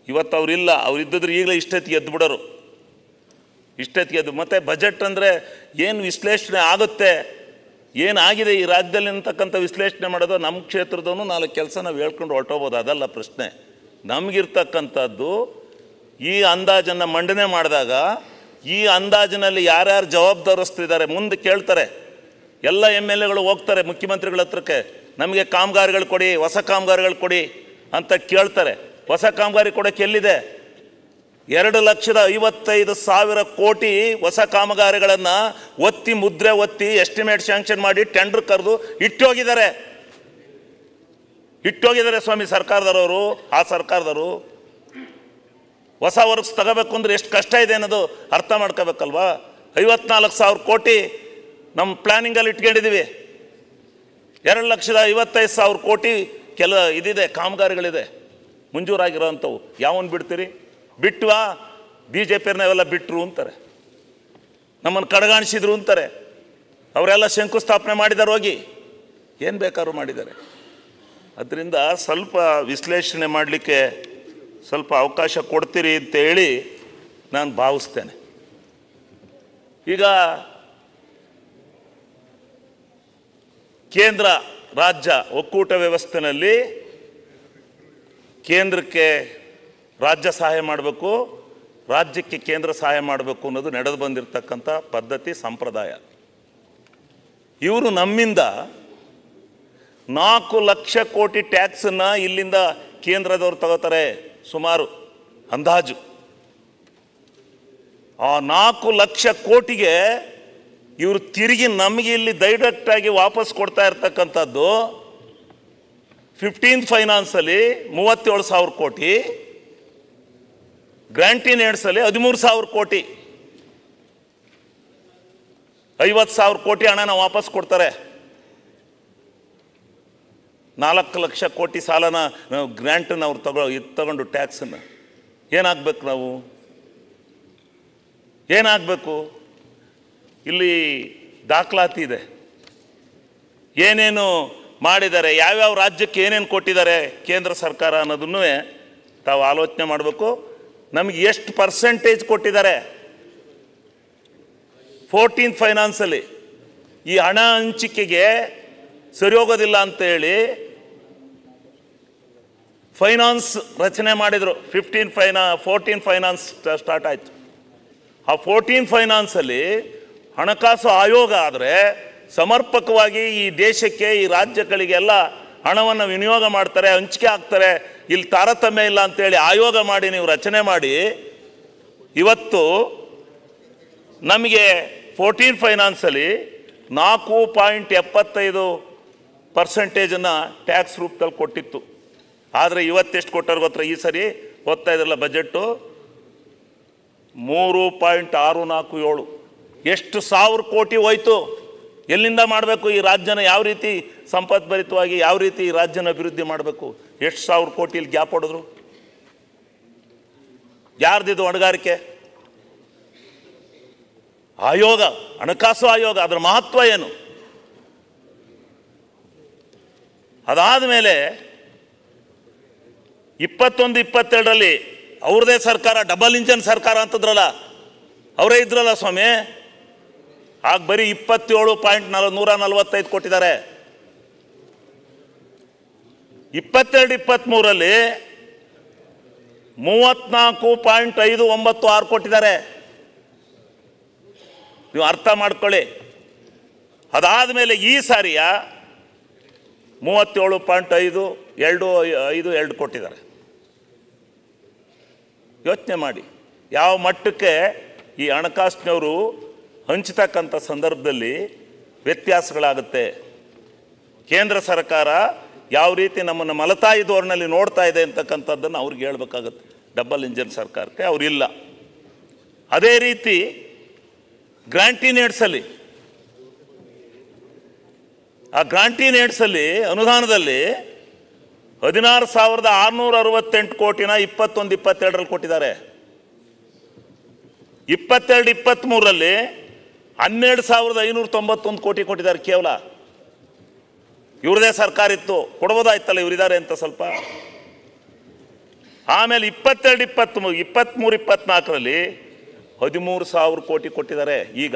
ಇವತ್ತು ಅವರಿಲ್ಲ ಅವ್ರು ಇದ್ದಿದ್ರೆ ಈಗಲೇ ಇಷ್ಟೊತ್ತಿಗೆ ಎದ್ದು ಬಿಡೋರು ಇಷ್ಟೊತ್ತಿಗೆ ಎದ್ದು ಮತ್ತು ಬಜೆಟ್ ಅಂದರೆ ಏನು ವಿಶ್ಲೇಷಣೆ ಆಗುತ್ತೆ ಏನಾಗಿದೆ ಈ ರಾಜ್ಯದಲ್ಲಿ ಅಂತಕ್ಕಂಥ ವಿಶ್ಲೇಷಣೆ ಮಾಡೋದು ನಮ್ಮ ಕ್ಷೇತ್ರದವನು ನಾಲ್ಕು ಕೆಲಸ ನಾವು ಹೇಳ್ಕೊಂಡು ಹೊರಟೋಬೋದು ಅದಲ್ಲ ಪ್ರಶ್ನೆ ನಮಗಿರ್ತಕ್ಕಂಥದ್ದು ಈ ಅಂದಾಜನ್ನು ಮಂಡನೆ ಮಾಡಿದಾಗ ಈ ಅಂದಾಜಿನಲ್ಲಿ ಯಾರ್ಯಾರು ಜವಾಬ್ದಾರಸ್ತಿದ್ದಾರೆ ಮುಂದೆ ಕೇಳ್ತಾರೆ ಎಲ್ಲ ಎಮ್ ಎಲ್ ಎಗಳು ಹೋಗ್ತಾರೆ ಮುಖ್ಯಮಂತ್ರಿಗಳ ಹತ್ರಕ್ಕೆ ನಮಗೆ ಕಾಮಗಾರಿಗಳು ಕೊಡಿ ಹೊಸ ಕಾಮಗಾರಿಗಳು ಕೊಡಿ ಅಂತ ಕೇಳ್ತಾರೆ ಹೊಸ ಕಾಮಗಾರಿ ಕೊಡೋಕ್ಕೆ ಎಲ್ಲಿದೆ ಎರಡು ಲಕ್ಷದ ಐವತ್ತೈದು ಸಾವಿರ ಕೋಟಿ ಹೊಸ ಕಾಮಗಾರಿಗಳನ್ನು ಒತ್ತಿ ಮುದ್ರೆ ಒತ್ತಿ ಎಸ್ಟಿಮೇಟ್ ಸ್ಯಾಂಕ್ಷನ್ ಮಾಡಿ ಟೆಂಡರ್ ಕರೆದು ಇಟ್ಟೋಗಿದ್ದಾರೆ ಇಟ್ಟೋಗಿದ್ದಾರೆ ಸ್ವಾಮಿ ಸರ್ಕಾರದವರು ಆ ಸರ್ಕಾರದವರು ಹೊಸ ವರ್ಕ್ಸ್ ತಗೋಬೇಕು ಅಂದ್ರೆ ಎಷ್ಟು ಕಷ್ಟ ಇದೆ ಅನ್ನೋದು ಅರ್ಥ ಮಾಡ್ಕೋಬೇಕಲ್ವಾ ಐವತ್ನಾಲ್ಕು ಸಾವಿರ ಕೋಟಿ ನಮ್ಮ ಪ್ಲ್ಯಾನಿಂಗಲ್ಲಿ ಇಟ್ಕೊಂಡಿದ್ದೀವಿ ಎರಡು ಲಕ್ಷದ ಐವತ್ತೈದು ಸಾವಿರ ಕೋಟಿ ಕೆಲ ಇದಿದೆ ಕಾಮಗಾರಿಗಳಿದೆ ಮಂಜೂರಾಗಿರೋವಂಥವು ಯಾವನ್ ಬಿಡ್ತೀರಿ ಬಿಟ್ವಾ ಬಿ ಜೆ ಪಿಯವ್ರನ್ನೆಲ್ಲ ಬಿಟ್ಟರು ಅಂತಾರೆ ನಮ್ಮನ್ನು ಕಡೆಗಾಣಿಸಿದ್ರು ಅಂತಾರೆ ಅವರೆಲ್ಲ ಶಂಕುಸ್ಥಾಪನೆ ಮಾಡಿದ್ದಾರೆ ಹೋಗಿ ಏನು ಬೇಕಾದ್ರೂ ಮಾಡಿದ್ದಾರೆ ಅದರಿಂದ ಸ್ವಲ್ಪ ವಿಶ್ಲೇಷಣೆ ಮಾಡಲಿಕ್ಕೆ ಸ್ವಲ್ಪ ಅವಕಾಶ ಕೊಡ್ತೀರಿ ಅಂತ ಹೇಳಿ ನಾನು ಭಾವಿಸ್ತೇನೆ ಈಗ ಕೇಂದ್ರ ರಾಜ್ಯ ಒಕ್ಕೂಟ ವ್ಯವಸ್ಥೆನಲ್ಲಿ ಕೇಂದ್ರಕ್ಕೆ ರಾಜ್ಯ ಸಹಾಯ ಮಾಡಬೇಕು ರಾಜ್ಯಕ್ಕೆ ಕೇಂದ್ರ ಸಹಾಯ ಮಾಡಬೇಕು ಅನ್ನೋದು ನಡೆದು ಬಂದಿರತಕ್ಕಂಥ ಪದ್ಧತಿ ಸಂಪ್ರದಾಯ ಇವರು ನಮ್ಮಿಂದ ನಾಲ್ಕು ಲಕ್ಷ ಕೋಟಿ ಟ್ಯಾಕ್ಸನ್ನು ಇಲ್ಲಿಂದ ಕೇಂದ್ರದವ್ರು ತಗೋತಾರೆ ಸುಮಾರು ಅಂದಾಜು ಆ ನಾಲ್ಕು ಲಕ್ಷ ಕೋಟಿಗೆ ಇವರು ತಿರುಗಿ ನಮಗೆ ಇಲ್ಲಿ ಡೈರೆಕ್ಟಾಗಿ ವಾಪಸ್ ಕೊಡ್ತಾ ಇರ್ತಕ್ಕಂಥದ್ದು ಫಿಫ್ಟೀನ್ ಫೈನಾನ್ಸಲ್ಲಿ ಮೂವತ್ತೇಳು ಸಾವಿರ ಕೋಟಿ ಗ್ರಾಂಟಿನ್ ಏಡ್ಸಲ್ಲಿ ಹದಿಮೂರು ಸಾವಿರ ಕೋಟಿ ಐವತ್ತು ಸಾವಿರ ಕೋಟಿ ಹಣನ ವಾಪಸ್ ಕೊಡ್ತಾರೆ ನಾಲ್ಕು ಲಕ್ಷ ಕೋಟಿ ಸಾಲನ ನಾವು ಗ್ರ್ಯಾಂಟನ್ನು ಅವ್ರು ತಗೋ ಇದು ತಗೊಂಡು ಟ್ಯಾಕ್ಸನ್ನು ಏನಾಗಬೇಕು ನಾವು ಏನಾಗಬೇಕು ಇಲ್ಲಿ ದಾಖಲಾತಿ ಇದೆ ಏನೇನು ಮಾಡಿದ್ದಾರೆ ಯಾವ್ಯಾವ ರಾಜ್ಯಕ್ಕೆ ಏನೇನು ಕೊಟ್ಟಿದ್ದಾರೆ ಕೇಂದ್ರ ಸರ್ಕಾರ ಅನ್ನೋದನ್ನು ತಾವು ಆಲೋಚನೆ ಮಾಡಬೇಕು ನಮಗೆ ಎಷ್ಟು ಪರ್ಸೆಂಟೇಜ್ ಕೊಟ್ಟಿದ್ದಾರೆ ಫೋರ್ಟೀನ್ ಫೈನಾನ್ಸಲ್ಲಿ ಈ ಹಣ ಹಂಚಿಕೆಗೆ ಸರಿ ಹೋಗೋದಿಲ್ಲ ಅಂತೇಳಿ ಫೈನಾನ್ಸ್ ರಚನೆ ಮಾಡಿದರು ಫಿಫ್ಟೀನ್ ಫೈನಾ ಫೋರ್ಟೀನ್ ಫೈನಾನ್ಸ್ ಸ್ಟಾರ್ಟ್ ಆಯಿತು ಆ ಫೋರ್ಟೀನ್ ಫೈನಾನ್ಸಲ್ಲಿ ಹಣಕಾಸು ಆಯೋಗ ಆದರೆ ಸಮರ್ಪಕವಾಗಿ ಈ ದೇಶಕ್ಕೆ ಈ ರಾಜ್ಯಗಳಿಗೆಲ್ಲ ಹಣವನ್ನು ವಿನಿಯೋಗ ಮಾಡ್ತಾರೆ ಹಂಚಿಕೆ ಆಗ್ತಾರೆ ಇಲ್ಲಿ ತಾರತಮ್ಯ ಇಲ್ಲ ಅಂತೇಳಿ ಆಯೋಗ ಮಾಡಿ ನೀವು ರಚನೆ ಮಾಡಿ ಇವತ್ತು ನಮಗೆ ಫೋರ್ಟೀನ್ ಫೈನಾನ್ಸಲ್ಲಿ ನಾಲ್ಕು ಪಾಯಿಂಟ್ ಎಪ್ಪತ್ತೈದು ಪರ್ಸೆಂಟೇಜನ್ನು ಟ್ಯಾಕ್ಸ್ ರೂಪದಲ್ಲಿ ಕೊಟ್ಟಿತ್ತು ಆದರೆ ಇವತ್ತೆಷ್ಟು ಕೊಟ್ಟಾರ ಗೊತ್ತಾ ಈ ಸರಿ ಓದ್ತಾ ಇದ್ರಲ್ಲ ಬಜೆಟ್ಟು ಮೂರು ಪಾಯಿಂಟ್ ಆರು ನಾಲ್ಕು ಏಳು ಎಷ್ಟು ಸಾವಿರ ಕೋಟಿ ಹೋಯ್ತು ಎಲ್ಲಿಂದ ಮಾಡಬೇಕು ಈ ರಾಜ್ಯನ ಯಾವ ರೀತಿ ಸಂಪದ್ಭರಿತವಾಗಿ ಯಾವ ರೀತಿ ಈ ರಾಜ್ಯನ ಅಭಿವೃದ್ಧಿ ಮಾಡಬೇಕು ಎಷ್ಟು ಸಾವಿರ ಕೋಟಿ ಇಲ್ಲಿ ಗ್ಯಾಪ್ ಹೊಡೆದ್ರು ಯಾರ್ದಿದು ಹೊಣೆಗಾರಿಕೆ ಆಯೋಗ ಹಣಕಾಸು ಆಯೋಗ ಅದರ ಮಹತ್ವ ಏನು ಅದಾದ ಮೇಲೆ ಇಪ್ಪತ್ತೊಂದು ಇಪ್ಪತ್ತೆರಡರಲ್ಲಿ ಅವ್ರದೇ ಸರ್ಕಾರ ಡಬಲ್ ಇಂಜನ್ ಸರ್ಕಾರ ಅಂತದ್ರಲ್ಲ ಅವರೇ ಇದ್ರಲ್ಲ ಸ್ವಾಮಿ ಆಗ ಬರೀ ಇಪ್ಪತ್ತೇಳು ಪಾಯಿಂಟ್ ನಲ್ ನೂರ ನಲವತ್ತೈದು ಕೊಟ್ಟಿದ್ದಾರೆ ಇಪ್ಪತ್ತೆರಡು ಇಪ್ಪತ್ತ್ಮೂರಲ್ಲಿ ಮೂವತ್ನಾಲ್ಕು ಪಾಯಿಂಟ್ ಐದು ಒಂಬತ್ತು ಆರು ಕೊಟ್ಟಿದ್ದಾರೆ ನೀವು ಅರ್ಥ ಮಾಡ್ಕೊಳ್ಳಿ ಅದಾದ ಮೇಲೆ ಈ ಸಾರಿಯ ಮೂವತ್ತೇಳು ಪಾಯಿಂಟ್ ಐದು ಎರಡು ಐದು ಎರಡು ಕೊಟ್ಟಿದ್ದಾರೆ ಯೋಚನೆ ಮಾಡಿ ಯಾವ ಮಟ್ಟಕ್ಕೆ ಈ ಹಣಕಾಸಿನವರು ಹಂಚತಕ್ಕಂಥ ಸಂದರ್ಭದಲ್ಲಿ ವ್ಯತ್ಯಾಸಗಳಾಗುತ್ತೆ ಕೇಂದ್ರ ಸರ್ಕಾರ ಯಾವ ರೀತಿ ನಮ್ಮನ್ನು ಮಲತಾಯಿ ಧೋರಣೆಯಲ್ಲಿ ನೋಡ್ತಾ ಇದೆ ಅಂತಕ್ಕಂಥದ್ದನ್ನು ಅವ್ರಿಗೆ ಹೇಳ್ಬೇಕಾಗುತ್ತೆ ಡಬಲ್ ಇಂಜನ್ ಸರ್ಕಾರಕ್ಕೆ ಅವರಿಲ್ಲ ಅದೇ ರೀತಿ ಗ್ರಾಂಟಿನೇಡ್ಸಲ್ಲಿ ಆ ಗ್ರಾಂಟಿನೇಡ್ಸಲ್ಲಿ ಅನುದಾನದಲ್ಲಿ ಹದಿನಾರು ಸಾವಿರದ ಆರುನೂರ ಅರವತ್ತೆಂಟು ಕೋಟಿನ ಇಪ್ಪತ್ತೊಂದು ಇಪ್ಪತ್ತೆರಡರಲ್ಲಿ ಕೊಟ್ಟಿದ್ದಾರೆ ಇಪ್ಪತ್ತೆರಡು ಇಪ್ಪತ್ತ್ಮೂರರಲ್ಲಿ ಹನ್ನೆರಡು ಸಾವಿರದ ಐನೂರ ತೊಂಬತ್ತೊಂದು ಕೋಟಿ ಕೊಟ್ಟಿದ್ದಾರೆ ಕೇವಲ ಇವ್ರದೇ ಸರ್ಕಾರ ಇತ್ತು ಕೊಡ್ಬೋದಾಯ್ತಲ್ಲ ಇವರಿದ್ದಾರೆ ಅಂತ ಸ್ವಲ್ಪ ಆಮೇಲೆ ಇಪ್ಪತ್ತೆರಡು ಇಪ್ಪತ್ತ್ಮೂರು ಇಪ್ಪತ್ತ್ಮೂರು ಇಪ್ಪತ್ನಾಲ್ಕರಲ್ಲಿ ಹದಿಮೂರು ಸಾವಿರ ಕೋಟಿ ಕೊಟ್ಟಿದ್ದಾರೆ ಈಗ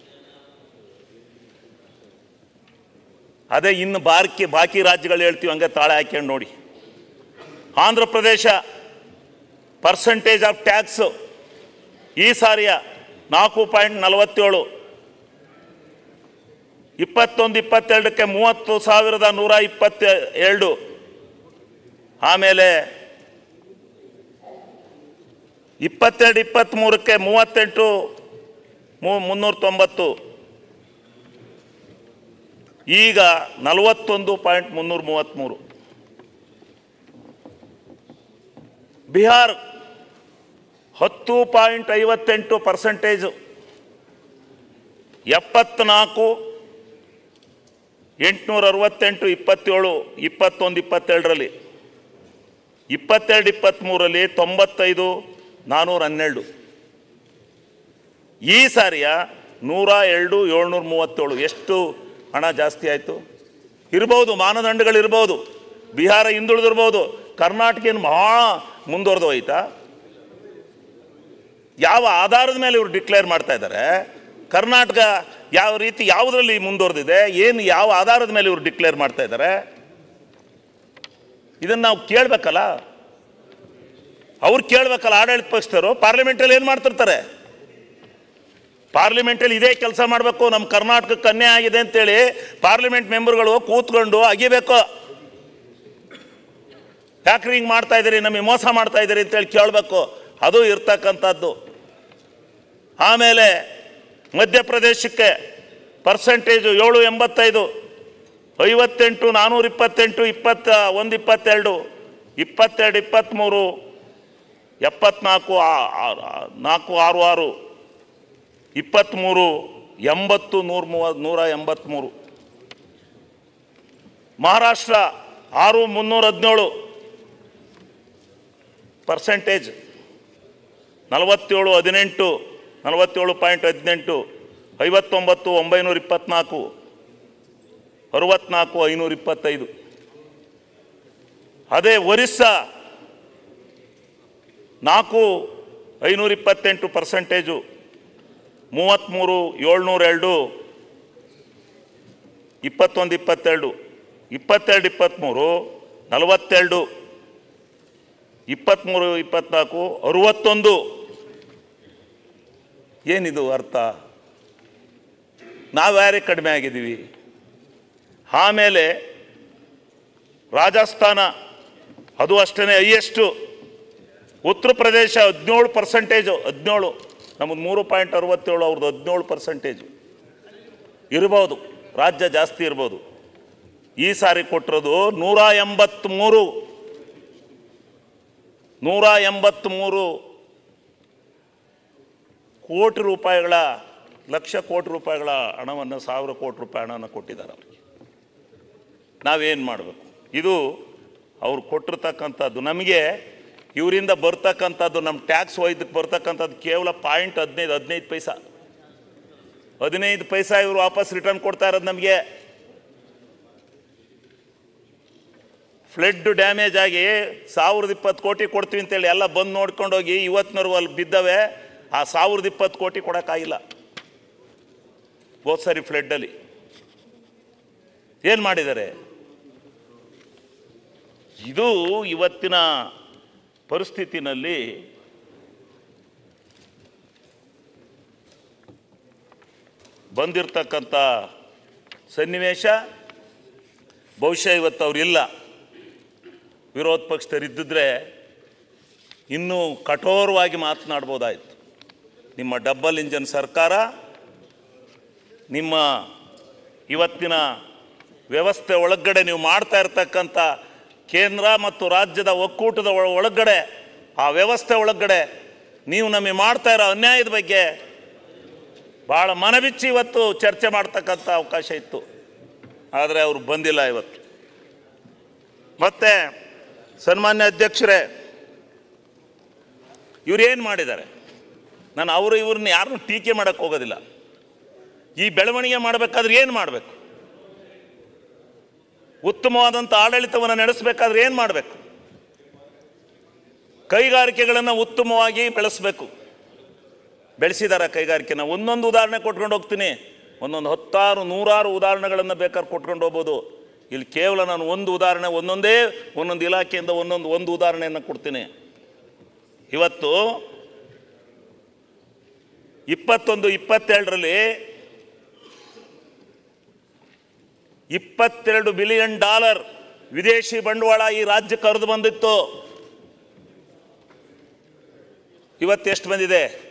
ಅದೇ ಇನ್ನು ಬಾಕಿ ಬಾಕಿ ರಾಜ್ಯಗಳು ಹೇಳ್ತೀವಿ ಹಂಗೆ ತಾಳೆ ಹಾಕ್ಯಂಡು ನೋಡಿ ಆಂಧ್ರ ಪ್ರದೇಶ ಪರ್ಸೆಂಟೇಜ್ ಆಫ್ ಟ್ಯಾಕ್ಸ್ ಈ ಸಾರಿಯ ನಾಲ್ಕು ಪಾಯಿಂಟ್ ನಲವತ್ತೇಳು ಇಪ್ಪತ್ತೊಂದು ಇಪ್ಪತ್ತೆರಡಕ್ಕೆ ಮೂವತ್ತು ಸಾವಿರದ ನೂರ ಇಪ್ಪತ್ತ ಎರಡು ಆಮೇಲೆ ಇಪ್ಪತ್ತೆರಡು ಇಪ್ಪತ್ತ್ಮೂರಕ್ಕೆ ಮೂವತ್ತೆಂಟು ಮೂ ಮುನ್ನೂರ ತೊಂಬತ್ತು ಈಗ ನಲವತ್ತೊಂದು ಪಾಯಿಂಟ್ ಮುನ್ನೂರ ಮೂವತ್ತ್ಮೂರು ಬಿಹಾರ್ ಹತ್ತು ಪಾಯಿಂಟ್ ಐವತ್ತೆಂಟು ಪರ್ಸೆಂಟೇಜು ಎಪ್ಪತ್ನಾಲ್ಕು ಎಂಟುನೂರ ಅರವತ್ತೆಂಟು ಇಪ್ಪತ್ತೇಳು ಇಪ್ಪತ್ತೊಂದು ಇಪ್ಪತ್ತೆರಡರಲ್ಲಿ ಇಪ್ಪತ್ತೆರಡು ಇಪ್ಪತ್ತ್ಮೂರರಲ್ಲಿ ತೊಂಬತ್ತೈದು ನಾನ್ನೂರ ಹನ್ನೆರಡು ಈ ಸಾರಿಯ ನೂರ ಎರಡು ಏಳ್ನೂರ ಮೂವತ್ತೇಳು ಎಷ್ಟು ಹಣ ಜಾಸ್ತಿ ಆಯಿತು ಇರ್ಬೋದು ಮಾನದಂಡಗಳಿರ್ಬೋದು ಬಿಹಾರ ಹಿಂದುಳಿದಿರ್ಬೋದು ಕರ್ನಾಟಕ ಏನು ಭಾಳ ಮುಂದುವರೆದು ಹೋಯ್ತಾ ಯಾವ ಆಧಾರದ ಮೇಲೆ ಇವರು ಡಿಕ್ಲೇರ್ ಮಾಡ್ತಾ ಇದ್ದಾರೆ ಕರ್ನಾಟಕ ಯಾವ ರೀತಿ ಯಾವುದರಲ್ಲಿ ಮುಂದುವರೆದಿದೆ ಏನು ಯಾವ ಆಧಾರದ ಮೇಲೆ ಇವರು ಡಿಕ್ಲೇರ್ ಮಾಡ್ತಾ ಇದ್ದಾರೆ ಇದನ್ನು ನಾವು ಕೇಳಬೇಕಲ್ಲ ಅವ್ರು ಕೇಳಬೇಕಲ್ಲ ಆಡಳಿತ ಪಕ್ಷದವರು ಪಾರ್ಲಿಮೆಂಟಲ್ಲಿ ಏನು ಮಾಡ್ತಿರ್ತಾರೆ ಪಾರ್ಲಿಮೆಂಟಲ್ಲಿ ಇದೇ ಕೆಲಸ ಮಾಡಬೇಕು ನಮ್ಮ ಕರ್ನಾಟಕಕ್ಕೆ ಅನ್ಯಾಯ ಆಗಿದೆ ಅಂತೇಳಿ ಪಾರ್ಲಿಮೆಂಟ್ ಮೆಂಬರ್ಗಳು ಕೂತ್ಕೊಂಡು ಅಗಿಬೇಕು ಯಾಕ್ರಿ ಹಿಂಗೆ ಮಾಡ್ತಾ ಇದ್ದೀರಿ ನಮಗೆ ಮೋಸ ಮಾಡ್ತಾ ಇದ್ದೀರಿ ಅಂತೇಳಿ ಕೇಳಬೇಕು ಅದು ಇರ್ತಕ್ಕಂಥದ್ದು ಆಮೇಲೆ ಮಧ್ಯಪ್ರದೇಶಕ್ಕೆ ಪರ್ಸೆಂಟೇಜು ಏಳು ಎಂಬತ್ತೈದು ಐವತ್ತೆಂಟು ನಾನ್ನೂರ ಇಪ್ಪತ್ತೆಂಟು ಇಪ್ಪತ್ತ ಒಂದು ಇಪ್ಪತ್ತೆರಡು ಇಪ್ಪತ್ತೆರಡು ಇಪ್ಪತ್ತ್ಮೂರು ಎಪ್ಪತ್ನಾಲ್ಕು ಆ- ಆ- ಆ- ನಾಲ್ಕು ಆರು ಆರು ಇಪ್ಪತ್ತ್ಮೂರು ಎಂಬತ್ತು ನೂರ ಮೂವ ನೂರ ಎಂಬತ್ತ್ಮೂರು ಮಹಾರಾಷ್ಟ್ರ ಆರು ಮುನ್ನೂರ ಹದಿನೇಳು ಪರ್ಸೆಂಟೇಜ್ ನಲವತ್ತೇಳು ಹದಿನೆಂಟು ನಲವತ್ತೇಳು ಪಾಯಿಂಟ್ ಹದಿನೆಂಟು ಐವತ್ತೊಂಬತ್ತು ಒಂಬೈನೂರ ಇಪ್ಪತ್ನಾಲ್ಕು ಅರವತ್ನಾಲ್ಕು ಐನೂರ ಇಪ್ಪತ್ತೈದು ಅದೇ ಒರಿಸ್ಸಾ ನಾಲ್ಕು ಐನೂರ ಇಪ್ಪತ್ತೆಂಟು ಪರ್ಸೆಂಟೇಜು ಮೂವತ್ತ್ಮೂರು ಏಳ್ನೂರ ಎರಡು ಇಪ್ಪತ್ತೊಂದು ಇಪ್ಪತ್ತೆರಡು ಇಪ್ಪತ್ತೆರಡು ಇಪ್ಪತ್ತ್ಮೂರು ನಲವತ್ತೆರಡು ಇಪ್ಪತ್ತ್ಮೂರು ಇಪ್ಪತ್ನಾಲ್ಕು ಅರುವತ್ತೊಂದು ಏನಿದು ಅರ್ಥ ನಾವ್ಯಾರೇ ಕಡಿಮೆ ಆಗಿದ್ದೀವಿ ಆಮೇಲೆ ರಾಜಸ್ಥಾನ ಅದು ಅಷ್ಟೇ ಹೈಯೆಸ್ಟು ಉತ್ತರ ಪ್ರದೇಶ ಹದಿನೇಳು ಪರ್ಸೆಂಟೇಜು ಹದಿನೇಳು ನಮ್ಮದು ಮೂರು ಪಾಯಿಂಟ್ ಅರವತ್ತೇಳು ಅವ್ರದ್ದು ಹದಿನೇಳು ಪರ್ಸೆಂಟೇಜು ಇರ್ಬೋದು ರಾಜ್ಯ ಜಾಸ್ತಿ ಇರ್ಬೋದು ಈ ಸಾರಿ ಕೊಟ್ಟಿರೋದು ನೂರ ಎಂಬತ್ತ್ಮೂರು ನೂರ ಎಂಬತ್ತ್ಮೂರು ಕೋಟಿ ರೂಪಾಯಿಗಳ ಲಕ್ಷ ಕೋಟಿ ರೂಪಾಯಿಗಳ ಹಣವನ್ನು ಸಾವಿರ ಕೋಟಿ ರೂಪಾಯಿ ಹಣವನ್ನು ಕೊಟ್ಟಿದ್ದಾರೆ ಅವರಿಗೆ ನಾವೇನು ಮಾಡಬೇಕು ಇದು ಅವ್ರು ಕೊಟ್ಟಿರ್ತಕ್ಕಂಥದ್ದು ನಮಗೆ ಇವರಿಂದ ಬರ್ತಕ್ಕಂಥದ್ದು ನಮ್ಮ ಟ್ಯಾಕ್ಸ್ ಒಯ್ದಕ್ಕೆ ಬರ್ತಕ್ಕಂಥದ್ದು ಕೇವಲ ಪಾಯಿಂಟ್ ಹದಿನೈದು ಹದಿನೈದು ಪೈಸಾ ಹದಿನೈದು ಪೈಸಾ ಇವರು ವಾಪಸ್ ರಿಟರ್ನ್ ಕೊಡ್ತಾ ಇರೋದು ನಮಗೆ ಫ್ಲಡ್ ಡ್ಯಾಮೇಜ್ ಆಗಿ ಸಾವಿರದ ಇಪ್ಪತ್ತು ಕೋಟಿ ಕೊಡ್ತೀವಿ ಅಂತೇಳಿ ಎಲ್ಲ ಬಂದು ನೋಡ್ಕೊಂಡು ಹೋಗಿ ಇವತ್ತಿನವ್ರು ಅಲ್ಲಿ ಬಿದ್ದವೆ ಆ ಸಾವಿರದ ಇಪ್ಪತ್ತು ಕೋಟಿ ಕೊಡೋಕ್ಕಾಗಿಲ್ಲ ಹೋದ್ ಸರಿ ಫ್ಲಡ್ಡಲ್ಲಿ ಏನು ಮಾಡಿದ್ದಾರೆ ಇದು ಇವತ್ತಿನ ಪರಿಸ್ಥಿತಿನಲ್ಲಿ ಬಂದಿರತಕ್ಕಂಥ ಸನ್ನಿವೇಶ ಬಹುಶಃ ಇವತ್ತು ಅವರಿಲ್ಲ ವಿರೋಧ ಪಕ್ಷದವರಿದ್ದಿದ್ರೆ ಇನ್ನೂ ಕಠೋರವಾಗಿ ಮಾತನಾಡ್ಬೋದಾಯಿತು ನಿಮ್ಮ ಡಬ್ಬಲ್ ಇಂಜನ್ ಸರ್ಕಾರ ನಿಮ್ಮ ಇವತ್ತಿನ ವ್ಯವಸ್ಥೆ ಒಳಗಡೆ ನೀವು ಮಾಡ್ತಾ ಇರ್ತಕ್ಕಂಥ ಕೇಂದ್ರ ಮತ್ತು ರಾಜ್ಯದ ಒಕ್ಕೂಟದ ಒಳ- ಒಳಗಡೆ ಆ ವ್ಯವಸ್ಥೆ ಒಳಗಡೆ ನೀವು ನಮಗೆ ಮಾಡ್ತಾ ಇರೋ ಅನ್ಯಾಯದ ಬಗ್ಗೆ ಭಾಳ ಮನಬಿಚ್ಚಿ ಇವತ್ತು ಚರ್ಚೆ ಮಾಡ್ತಕ್ಕಂಥ ಅವಕಾಶ ಇತ್ತು ಆದರೆ ಅವರು ಬಂದಿಲ್ಲ ಇವತ್ತು ಮತ್ತೆ ಸನ್ಮಾನ್ಯ ಅಧ್ಯಕ್ಷರೇ ಇವ್ರೇನು ಮಾಡಿದ್ದಾರೆ ನಾನು ಅವರು ಇವ್ರನ್ನ ಯಾರನ್ನೂ ಟೀಕೆ ಮಾಡೋಕ್ಕೆ ಹೋಗೋದಿಲ್ಲ ಈ ಬೆಳವಣಿಗೆ ಮಾಡಬೇಕಾದ್ರೆ ಏನು ಮಾಡಬೇಕು ಉತ್ತಮವಾದಂಥ ಆಡಳಿತವನ್ನು ನಡೆಸಬೇಕಾದ್ರೆ ಏನು ಮಾಡಬೇಕು ಕೈಗಾರಿಕೆಗಳನ್ನು ಉತ್ತಮವಾಗಿ ಬೆಳೆಸಬೇಕು ಬೆಳೆಸಿದಾರ ಕೈಗಾರಿಕೆನ ಒಂದೊಂದು ಉದಾಹರಣೆ ಕೊಟ್ಕೊಂಡು ಹೋಗ್ತೀನಿ ಒಂದೊಂದು ಹತ್ತಾರು ನೂರಾರು ಉದಾಹರಣೆಗಳನ್ನು ಬೇಕಾದ್ರೆ ಕೊಟ್ಕೊಂಡು ಹೋಗ್ಬೋದು ಇಲ್ಲಿ ಕೇವಲ ನಾನು ಒಂದು ಉದಾಹರಣೆ ಒಂದೊಂದೇ ಒಂದೊಂದು ಇಲಾಖೆಯಿಂದ ಒಂದೊಂದು ಒಂದು ಉದಾಹರಣೆಯನ್ನು ಕೊಡ್ತೀನಿ ಇವತ್ತು ಇಪ್ಪತ್ತೊಂದು ಇಪ್ಪತ್ತೆರಡರಲ್ಲಿ ಇಪ್ಪತ್ತೆರಡು ಬಿಲಿಯನ್ ಡಾಲರ್ ವಿದೇಶಿ ಬಂಡವಾಳ ಈ ರಾಜ್ಯಕ್ಕೆ ಹರಿದು ಬಂದಿತ್ತು ಇವತ್ತು ಎಷ್ಟು ಬಂದಿದೆ